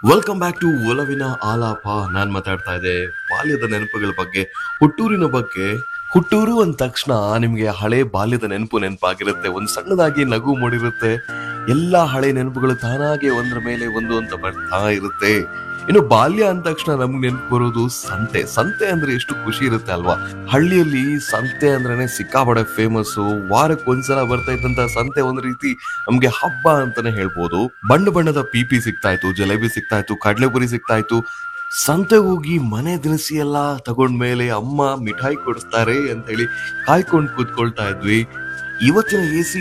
welcome back to ಒಲವಿನ ಆಲಾಪ ನಾನ್ ಮಾತಾಡ್ತಾ ಇದ್ದೆ ಬಾಲ್ಯದ ನೆನಪುಗಳ ಬಗ್ಗೆ ಹುಟ್ಟೂರಿನ ಬಗ್ಗೆ ಹುಟ್ಟೂರು ಅಂದ ತಕ್ಷಣ ನಿಮ್ಗೆ ಹಳೆ ಬಾಲ್ಯದ ನೆನಪು ನೆನಪಾಗಿರುತ್ತೆ ಒಂದು ಸಣ್ಣದಾಗಿ ನಗು ಮೂಡಿರುತ್ತೆ ಎಲ್ಲಾ ಹಳೆ ನೆನಪುಗಳು ತಾನಾಗೆ ಒಂದ್ರ ಮೇಲೆ ಒಂದು ಅಂತ ಬರ್ತಾ ಇರುತ್ತೆ ಇನ್ನು ಬಾಲ್ಯ ಅಂದ ತಕ್ಷಣ ನಮ್ಗೆ ನೆನಪು ಬರೋದು ಸಂತೆ ಸಂತೆ ಅಂದ್ರೆ ಎಷ್ಟು ಖುಷಿ ಇರುತ್ತೆ ಅಲ್ವಾ ಹಳ್ಳಿಯಲ್ಲಿ ಸಂತೆ ಅಂದ್ರೇನೆ ಸಿಕ್ಕಾಪಡೆ ಫೇಮಸ್ ವಾರಕ್ಕೆ ಒಂದ್ಸಲ ಬರ್ತಾ ಇದ್ದಂತ ಸಂತೆ ಒಂದ್ ರೀತಿ ನಮ್ಗೆ ಹಬ್ಬ ಅಂತಾನೆ ಹೇಳ್ಬೋದು ಬಣ್ಣ ಬಣ್ಣದ ಪಿಪಿ ಸಿಗ್ತಾ ಇತ್ತು ಜಲೇಬಿ ಸಿಗ್ತಾ ಇತ್ತು ಕಡಲೆಪುರಿ ಸಿಗ್ತಾ ಇತ್ತು ಸಂತೆಗೆ ಹೋಗಿ ಮನೆ ದಿನಸಿ ಎಲ್ಲ ತಗೊಂಡ್ಮೇಲೆ ಅಮ್ಮ ಮಿಠಾಯಿ ಕೊಡಿಸ್ತಾರೆ ಅಂತ ಹೇಳಿ ಕಾಯ್ಕೊಂಡು ಕೂತ್ಕೊಳ್ತಾ ಇದ್ವಿ ಇವತ್ತಿನ ಎ ಸಿ